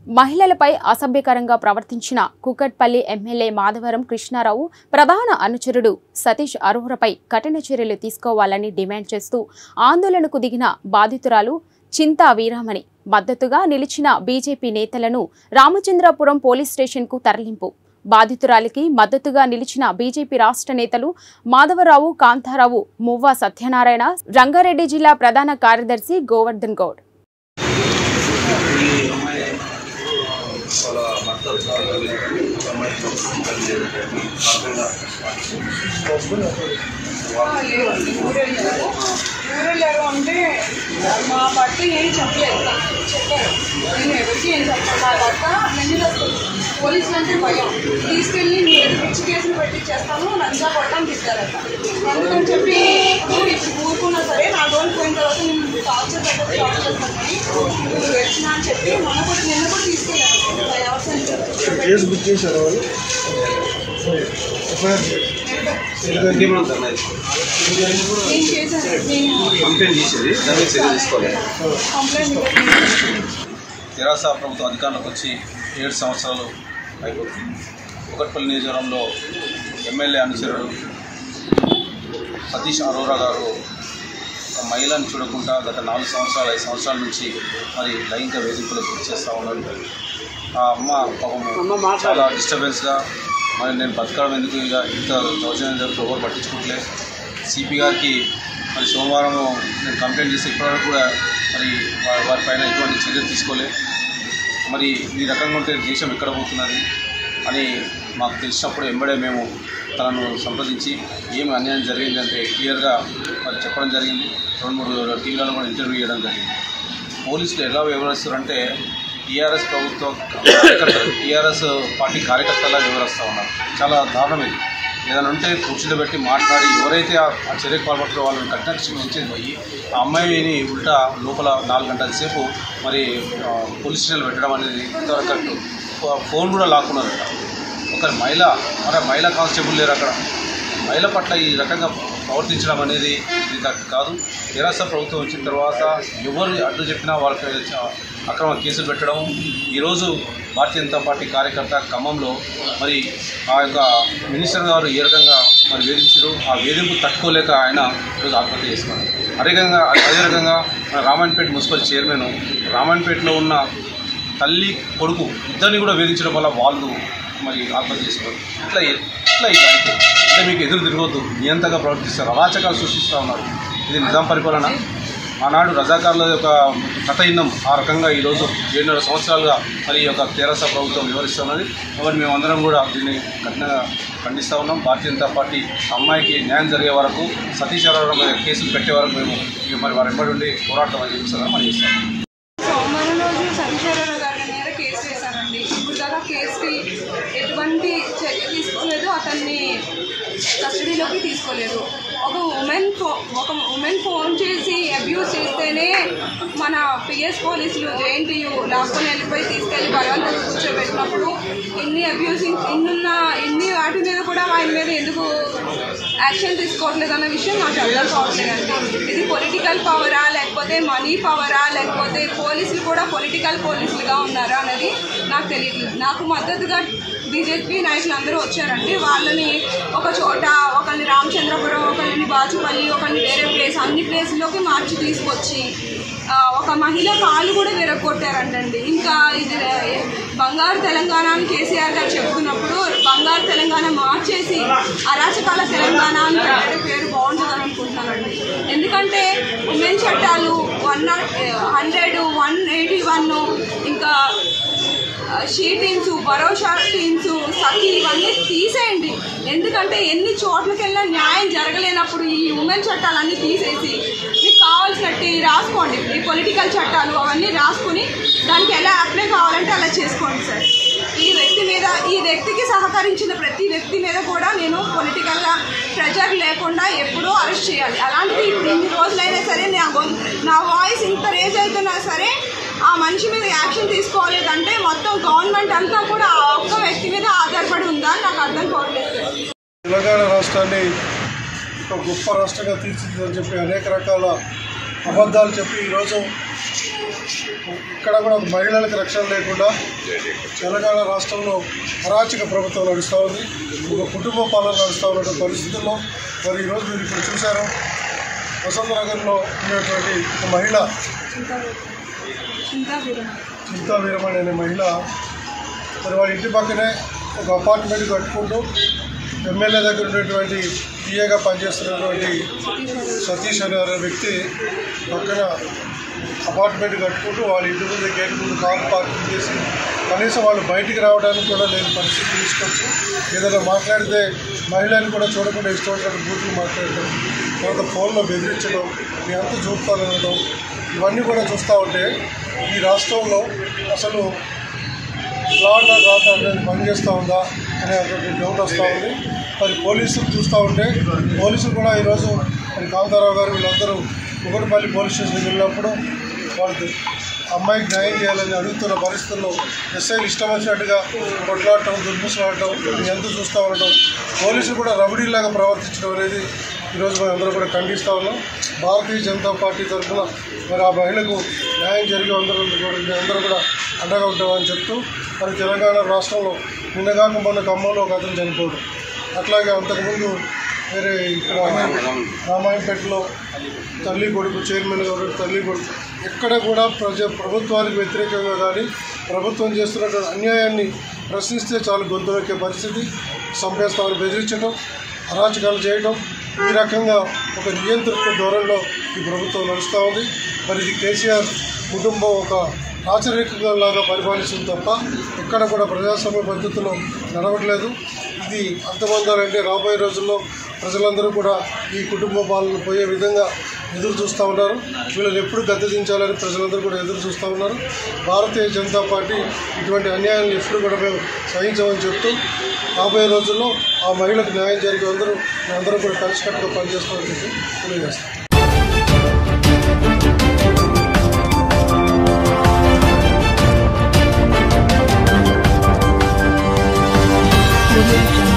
మహిళలపై అసభ్యకరంగా ప్రవర్తించిన కుకట్పల్లి ఎమ్మెల్యే మాధవరం కృష్ణారావు ప్రధాన అనుచరుడు సతీష్ అరోహరపై కఠిన చర్యలు తీసుకోవాలని డిమాండ్ చేస్తూ ఆందోళనకు దిగిన బాధితురాలు చింతా వీరామణి మద్దతుగా నిలిచిన బీజేపీ నేతలను రామచంద్రపురం పోలీస్ స్టేషన్కు తరలింపు బాధితురాలికి మద్దతుగా నిలిచిన బీజేపీ రాష్ట్ర నేతలు మాధవరావు కాంతారావు మువ్వా సత్యనారాయణ రంగారెడ్డి జిల్లా ప్రధాన కార్యదర్శి గోవర్ధన్ గౌడ్ వాళ్ళ భర్త అమ్మాయి ఊరెళ్ళారు అంటే మా భర్త ఏం చెప్పలేదు చెప్పారు నేను ఎవరికి ఏం చెప్పాను నా భర్త మెండిలో పోలీసులు అంటే భయం తీసుకెళ్ళి నేను పిచ్చి కేసులు పెట్టించేస్తాను లంచా కొట్టడం తిట్టారట అందుకని చెప్పి ఇప్పుడు ఇప్పుడు ఊరుకున్నా సరే నా రోజు పోయిన తర్వాత నేను టార్చర్ పెట్టదు టార్చర్ చేస్తానని ఇప్పుడు వచ్చినా అని చెప్పి మొన్న కూడా నిన్న కూడా తీసుకెళ్ళాను వ్యవసాయం కేసు బుక్ చేశారు వాళ్ళు నేను చేశాను నేను కంప్లైంట్ చేసేది దాని మీద చర్య తీసుకోవాలి కంప్లైంట్ తెరాస ప్రభుత్వం అధికారంలోకి వచ్చి ఏడు సంవత్సరాలు అయిపోతుంది కుకట్పల్లి నియోజకవర్గంలో ఎమ్మెల్యే అనుచరుడు సతీష్ అరోరా గారు ఒక మహిళను చూడకుండా గత నాలుగు సంవత్సరాలు ఐదు సంవత్సరాల నుంచి మరి లైంగిక వేధింపులకు గురి చేస్తూ ఉన్నారు ఆ అమ్మ పాపము చాలా డిస్టర్బెన్స్గా మరి నేను బతకడం ఎందుకు ఇక ఇంత దౌర్జన్యం జరుగుతూ ఎవరు పట్టించుకోవట్లేదు సిపి గారికి మరి సోమవారం నేను కంప్లైంట్ చేసి ఇప్పటివరకు కూడా మరి వా- వారిపైన ఎటువంటి చర్యలు తీసుకోలేదు మరి ఈ రకంగా ఉంటే దేశం ఎక్కడ పోతున్నది అని మాకు తెలిసినప్పుడు ఎంబడే మేము తనను సంప్రదించి ఏమి అన్యాయం జరిగిందంటే క్లియర్గా మరి చెప్పడం జరిగింది రెండు మూడు టీవీలలో కూడా ఇంటర్వ్యూ చేయడం జరిగింది పోలీసులు ఎలా వివరిస్తారంటే టీఆర్ఎస్ ప్రభుత్వ కార్యకర్తలు టీఆర్ఎస్ పార్టీ కార్యకర్తలా వివరిస్తూ ఉన్నారు చాలా దారుణం ఇది ఏదైనా ఉంటే కుర్చీలో పెట్టి మాట్లాడి ఎవరైతే ఆ ఆ చర్యకు పాల్పడతారో వాళ్ళని కఠిన శిక్షించేది పోయి ఆ అమ్మాయిని ఉల్టా లోపల నాలుగు గంటల సేపు మరి ఆ, పోలీస్ స్టేషన్లో పెట్టడం అనేది ఇంతవరకు కరెక్ట్. ఫో- ఫోన్ కూడా లాక్కున్నారు ఒక మహిళ అంటే మహిళా కానిస్టేబుల్ లేరు అక్కడ మహిళ పట్ల ఈ రకంగా ప్రవర్తించడం అనేది ఇది కరెక్ట్ కాదు నిరాశ ప్రభుత్వం వచ్చిన తర్వాత ఎవరు అడ్డు చెప్పినా వాళ్ళకి అక్రమ కేసులు పెట్టడం ఈరోజు భారతీయ జనతా పార్టీ కార్యకర్త ఖమ్మంలో మరి ఆ యొక్క మినిస్టర్ గారు ఏ రకంగా మరి వేధించారు ఆ వేధింపు తట్టుకోలేక ఆయన ఈరోజు ఆత్మహత్య చేసుకున్నారు అదే రకంగా అదే రకంగా మన రామాయణపేట మున్సిపల్ చైర్మన్ రామాయణపేటలో ఉన్న తల్లి కొడుకు ఇద్దరిని కూడా వేధించడం వల్ల వాళ్ళు మరి ఆత్మహత్య చేసుకున్నారు ఇట్లా ఇట్లా ఈ దానికి అంటే మీకు ఎదురు తిరగొద్దు నియంతగా ప్రవర్తిస్తారు అరాచకాలు సృష్టిస్తూ ఉన్నారు ఇది నిజాం పరిపాలన ఆనాడు రజాకారుల యొక్క కథ ఇన్నం ఆ రకంగా ఈరోజు ఏడున్నర సంవత్సరాలుగా మరి ఈ యొక్క తెరాస ప్రభుత్వం వివరిస్తున్నది మరి మేమందరం కూడా దీన్ని కఠినంగా ఖండిస్తూ ఉన్నాం భారతీయ జనతా పార్టీ అమ్మాయికి న్యాయం జరిగే వరకు సతీష్ అరవడం మీద కేసులు పెట్టే వరకు మేము ఇక మరి వారి ఎప్పటి నుండి పోరాటం అని చెప్పి మనం చేస్తాం సోమవారం రోజు సతీశ్వరరావు గారి మీద కేసు వేశారండి ఇప్పుడు దాకా కేసుకి ఎటువంటి చర్య తీసుకోలేదు అతన్ని కస్టడీలోకి తీసుకోలేదు ఒక ఉమెన్ ఫో ఒక ఉమెన్ ఫోన్ చేసి అబ్యూస్ చేస్తేనే మన పిఎస్ పోలీసులు జేఎన్టీయూ లాక్కొని వెళ్ళిపోయి తీసుకెళ్ళి బలవంతంగా కూర్చోబెట్టినప్పుడు ఇన్ని అబ్యూసింగ్ ఇన్నున్న ఇన్ని వాటి మీద కూడా ఆయన మీద ఎందుకు యాక్షన్ తీసుకోవట్లేదు అన్న విషయం నాకు అర్థం కావట్లేదండి ఇది పొలిటికల్ పవరా లేకపోతే మనీ పవరా లేకపోతే పోలీసులు కూడా పొలిటికల్ పోలీసులుగా ఉన్నారా అనేది నాకు తెలియట్లేదు నాకు మద్దతుగా బీజేపీ నాయకులు అందరూ వచ్చారండి వాళ్ళని ఒక చోట ఒకరిని రామచంద్రపురం ఒకరిని బాచుపల్లి ఒకరిని వేరే ప్లేస్ అన్ని ప్లేస్లోకి మార్చి తీసుకొచ్చి ఆ, ఒక మహిళ కాలు కూడా విరగొట్టారంటండి ఇంకా ఇది రే- బంగారు తెలంగాణ అని కేసీఆర్ గారు చెప్తున్నప్పుడు బంగారు తెలంగాణ మార్చేసి అరాచకాల తెలంగాణ అని పెట్టే పేరు బాగుంటుందని అనుకుంటున్నానండి ఎందుకంటే ఉమెన్ చట్టాలు one nought hundred one eighty one ఇంకా షీ టీమ్స్ భరోసా టీమ్స్ సఖీ ఇవన్నీ తీసేయండి ఎందుకంటే ఎన్ని చోట్లకి వెళ్ళినా న్యాయం జరగలేనప్పుడు ఈ ఉమెన్ చట్టాలన్నీ తీసేసి మీకు కావాల్సినట్టు రాసుకోండి ఈ పొలిటికల్ చట్టాలు అవన్నీ రాసుకుని దానికి ఎలా అప్లై కావాలంటే అలా చేసుకోండి సార్ ఈ వ్యక్తి మీద ఈ వ్యక్తికి సహకరించిన ప్రతి వ్యక్తి మీద కూడా నేను పొలిటికల్గా ప్రెజర్ లేకుండా ఎప్పుడూ అరెస్ట్ చేయాలి అలాంటిది ఇప్పుడు ఇన్ని రోజులైనా సరే నా గొం- నా వాయిస్ ఇంత రేజ్ అవుతున్నా సరే ఆ మనిషి మీద యాక్షన్ తీసుకోలేదంటే మొత్తం గవర్నమెంట్ అంతా కూడా ఆ ఒక్క వ్యక్తి మీద ఆధారపడి ఉందా అని నాకు అర్థం కావట్లేదు సార్ తెలంగాణ రాష్ట్రాన్ని ఒక గొప్ప రాష్ట్రంగా తీర్చిదిద్దని చెప్పి అనేక రకాల అబద్ధాలు చెప్పి ఈరోజు ఇక్కడ కూడా మహిళలకు రక్షణ లేకుండా తెలంగాణ రాష్ట్రంలో అరాచక ప్రభుత్వం నడుస్తూ ఉంది ఒక కుటుంబ పాలన నడుస్తూ ఉన్న పరిస్థితుల్లో మరి ఈరోజు మీరు ఇప్పుడు చూశారు వసంతనగర్లో ఉన్నటువంటి ఒక మహిళ చింతా వీరమ్మ చింతా వీరమణి అనే మహిళ మరి వాళ్ళ ఇంటి పక్కనే ఒక అపార్ట్మెంట్ కట్టుకుంటూ ఎమ్మెల్యే దగ్గర ఉన్నటువంటి టీఏగా పనిచేస్తున్నటువంటి సతీష్ అనే అనే వ్యక్తి పక్కన అపార్ట్మెంట్ కట్టుకుంటూ వాళ్ళ ఇంటి ముందు గేట్ ముందు కార్ పార్కింగ్ చేసి కనీసం వాళ్ళు బయటికి రావడానికి కూడా లేని పరిస్థితి తీసుకొచ్చి ఏదైనా మాట్లాడితే మహిళని కూడా చూడకుండా ఇష్టం వచ్చినట్టు బూతులు మాట్లాడటం తర్వాత ఫోన్లో బెదిరించడం మీ అంతా చూస్తానడం ఇవన్నీ కూడా చూస్తూ ఉంటే ఈ రాష్ట్రంలో అసలు లా అండ్ ఆర్డర్ అనేది పనిచేస్తూ ఉందా అనే అటువంటి డౌట్ వస్తూ ఉంది మరి పోలీసులు చూస్తూ ఉంటే పోలీసులు కూడా ఈరోజు మరి కాంతారావు గారు వీళ్ళందరూ ముగటిపల్లి పోలీస్ స్టేషన్కి వెళ్ళినప్పుడు వాళ్ళు అమ్మాయికి న్యాయం చేయాలని అడుగుతున్న పరిస్థితుల్లో ఎస్ఐలు ఇష్టం వచ్చినట్టుగా కొట్లాడటం దుర్ముసలాడటం ఎంత చూస్తూ ఉండటం పోలీసులు కూడా రబడీలాగా ప్రవర్తించడం అనేది ఈరోజు మనం అందరూ కూడా ఖండిస్తూ ఉన్నాం భారతీయ జనతా పార్టీ తరఫున మరి ఆ మహిళకు న్యాయం జరిగి అందరూ కూడా అందరూ కూడా అండగా ఉంటామని చెప్తూ మరి తెలంగాణ రాష్ట్రంలో నిన్నగాక మొన్న ఖమ్మంలో ఒక అతను చనిపోవడం అట్లాగే అంతకుముందు వేరే ఇక్కడ రామాయంపేటలో తల్లి కొడుకు చైర్మన్ గారు తల్లి కొడుకు ఎక్కడ కూడా ప్రజ ప్రభుత్వానికి వ్యతిరేకంగా కానీ ప్రభుత్వం చేస్తున్నటువంటి అన్యాయాన్ని ప్రశ్నిస్తే చాలు గొంతునొక్కే పరిస్థితి సంపేస్తామని బెదిరించడం అరాచకాలు చేయడం ఈ రకంగా ఒక నియంత్రిత ధోరణిలో ఈ ప్రభుత్వం నడుస్తూ ఉంది మరి ఇది కేసీఆర్ కుటుంబం ఒక రాచరికంలాగా పరిపాలిస్తుంది తప్ప ఎక్కడ కూడా ప్రజాస్వామ్య పద్ధతిలో నడవట్లేదు ఇది అంతమందాలంటే రాబోయే రోజుల్లో ప్రజలందరూ కూడా ఈ కుటుంబ పాలన పోయే విధంగా ఎదురు చూస్తూ ఉన్నారు వీళ్ళని ఎప్పుడు గద్దె దించాలని ప్రజలందరూ కూడా ఎదురు చూస్తూ ఉన్నారు భారతీయ జనతా పార్టీ ఇటువంటి అన్యాయాలను ఎప్పుడు కూడా మేము సహించమని చెప్తూ రాబోయే రోజుల్లో ఆ మహిళకు న్యాయం జరిగే అందరూ అందరూ కూడా కలిసికట్టుగా పనిచేస్తామని చెప్పి తెలియజేస్తాం Audio Jungle.